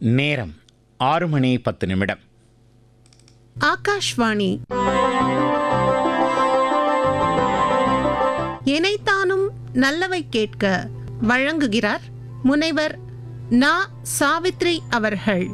நேரம் ஆறு மணி பத்து நிமிடம் ஆகாஷ்வாணி எனைத்தானும் நல்லவை கேட்க வழங்குகிறார் முனைவர் நா சாவித்ரி அவர்கள்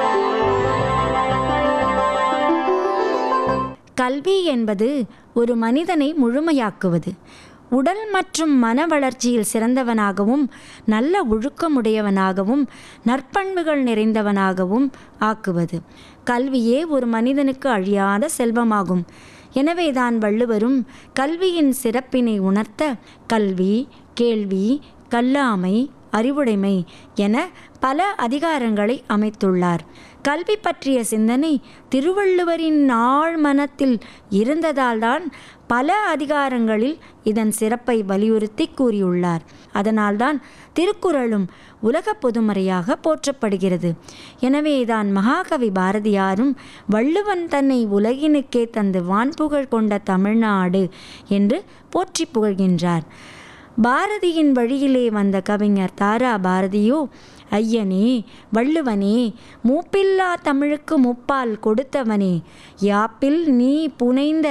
கல்வி என்பது ஒரு மனிதனை முழுமையாக்குவது உடல் மற்றும் மன வளர்ச்சியில் சிறந்தவனாகவும் நல்ல ஒழுக்கமுடையவனாகவும் நற்பண்புகள் நிறைந்தவனாகவும் ஆக்குவது கல்வியே ஒரு மனிதனுக்கு அழியாத செல்வமாகும் எனவேதான் வள்ளுவரும் கல்வியின் சிறப்பினை உணர்த்த கல்வி கேள்வி கல்லாமை அறிவுடைமை என பல அதிகாரங்களை அமைத்துள்ளார் கல்வி பற்றிய சிந்தனை திருவள்ளுவரின் ஆழ்மனத்தில் இருந்ததால்தான் பல அதிகாரங்களில் இதன் சிறப்பை வலியுறுத்தி கூறியுள்ளார் அதனால்தான் திருக்குறளும் உலக பொதுமறையாக போற்றப்படுகிறது எனவேதான் மகாகவி பாரதியாரும் வள்ளுவன் தன்னை உலகினுக்கே தந்து வான்புகழ் கொண்ட தமிழ்நாடு என்று போற்றி புகழ்கின்றார் பாரதியின் வழியிலே வந்த கவிஞர் தாரா பாரதியோ ஐயனே வள்ளுவனே மூப்பில்லா தமிழுக்கு முப்பால் கொடுத்தவனே யாப்பில் நீ புனைந்த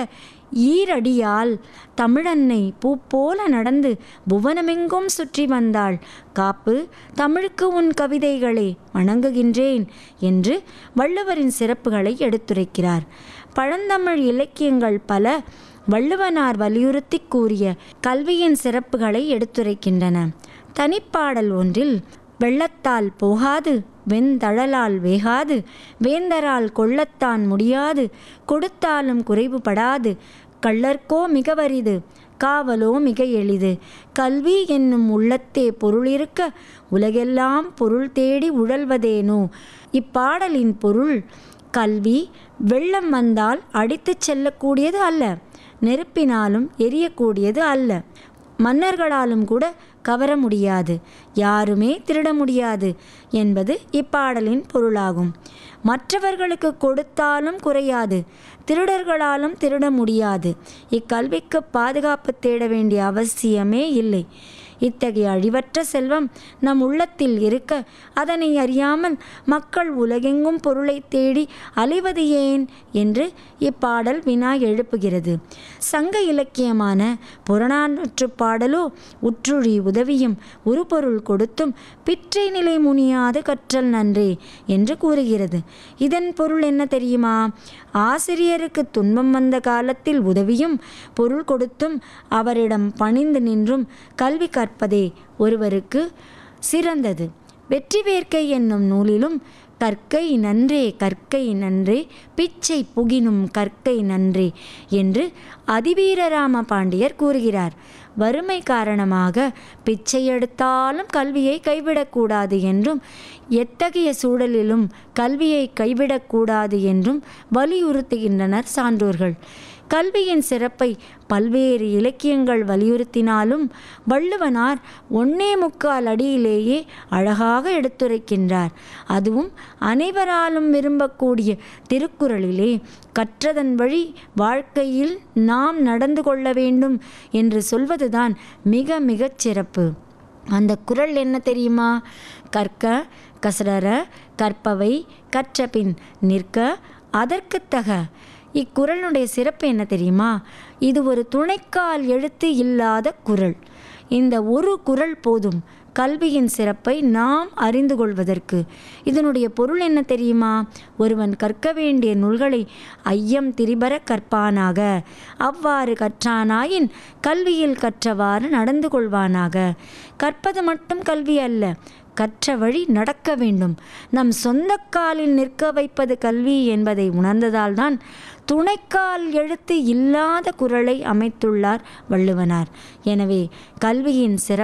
ஈரடியால் தமிழன்னை பூ போல நடந்து புவனமெங்கும் சுற்றி வந்தாள் காப்பு தமிழுக்கு உன் கவிதைகளை வணங்குகின்றேன் என்று வள்ளுவரின் சிறப்புகளை எடுத்துரைக்கிறார் பழந்தமிழ் இலக்கியங்கள் பல வள்ளுவனார் வலியுறுத்தி கூறிய கல்வியின் சிறப்புகளை எடுத்துரைக்கின்றன தனிப்பாடல் ஒன்றில் வெள்ளத்தால் போகாது வெண்தழலால் வேகாது வேந்தரால் கொள்ளத்தான் முடியாது கொடுத்தாலும் குறைவுபடாது கள்ளர்க்கோ மிக வரிது காவலோ மிக எளிது கல்வி என்னும் உள்ளத்தே பொருள் இருக்க உலகெல்லாம் பொருள் தேடி உழல்வதேனோ இப்பாடலின் பொருள் கல்வி வெள்ளம் வந்தால் அடித்துச் செல்லக்கூடியது அல்ல நெருப்பினாலும் எரியக்கூடியது அல்ல மன்னர்களாலும் கூட கவர முடியாது யாருமே திருட முடியாது என்பது இப்பாடலின் பொருளாகும் மற்றவர்களுக்கு கொடுத்தாலும் குறையாது திருடர்களாலும் திருட முடியாது இக்கல்விக்கு பாதுகாப்பு தேட வேண்டிய அவசியமே இல்லை இத்தகைய அழிவற்ற செல்வம் நம் உள்ளத்தில் இருக்க அதனை அறியாமல் மக்கள் உலகெங்கும் பொருளை தேடி அலைவது ஏன் என்று இப்பாடல் வினா எழுப்புகிறது சங்க இலக்கியமான புறநானூற்று பாடலோ உற்றுழி உதவியும் உருபொருள் கொடுத்தும் பிற்றை நிலை முனியாது கற்றல் நன்றே என்று கூறுகிறது இதன் பொருள் என்ன தெரியுமா ஆசிரியருக்கு துன்பம் வந்த காலத்தில் உதவியும் பொருள் கொடுத்தும் அவரிடம் பணிந்து நின்றும் கல்வி கற்பதே ஒருவருக்கு சிறந்தது வெற்றி வேர்க்கை என்னும் நூலிலும் கற்கை நன்றே கற்கை நன்றே பிச்சை புகினும் கற்கை நன்றே என்று அதிவீரராம பாண்டியர் கூறுகிறார் வறுமை காரணமாக பிச்சை எடுத்தாலும் கல்வியை கைவிடக்கூடாது என்றும் எத்தகைய சூழலிலும் கல்வியை கைவிடக்கூடாது என்றும் வலியுறுத்துகின்றனர் சான்றோர்கள் கல்வியின் சிறப்பை பல்வேறு இலக்கியங்கள் வலியுறுத்தினாலும் வள்ளுவனார் ஒன்னே முக்கால் அடியிலேயே அழகாக எடுத்துரைக்கின்றார் அதுவும் அனைவராலும் விரும்பக்கூடிய திருக்குறளிலே கற்றதன் வழி வாழ்க்கையில் நாம் நடந்து கொள்ள வேண்டும் என்று சொல்வதுதான் மிக மிகச் சிறப்பு அந்த குரல் என்ன தெரியுமா கற்க கசடர கற்பவை கற்றபின் நிற்க அதற்குத்தக இக்குறளுடைய சிறப்பு என்ன தெரியுமா இது ஒரு துணைக்கால் எழுத்து இல்லாத குறள் இந்த ஒரு குறள் போதும் கல்வியின் சிறப்பை நாம் அறிந்து கொள்வதற்கு இதனுடைய பொருள் என்ன தெரியுமா ஒருவன் கற்க வேண்டிய நூல்களை ஐயம் திரிபர கற்பானாக அவ்வாறு கற்றானாயின் கல்வியில் கற்றவாறு நடந்து கொள்வானாக கற்பது மட்டும் கல்வி அல்ல கற்ற வழி நடக்க வேண்டும் நம் சொந்த காலில் நிற்க வைப்பது கல்வி என்பதை உணர்ந்ததால்தான் துணைக்கால் எழுத்து இல்லாத குரலை அமைத்துள்ளார் வள்ளுவனார் எனவே கல்வியின் சிறப்பு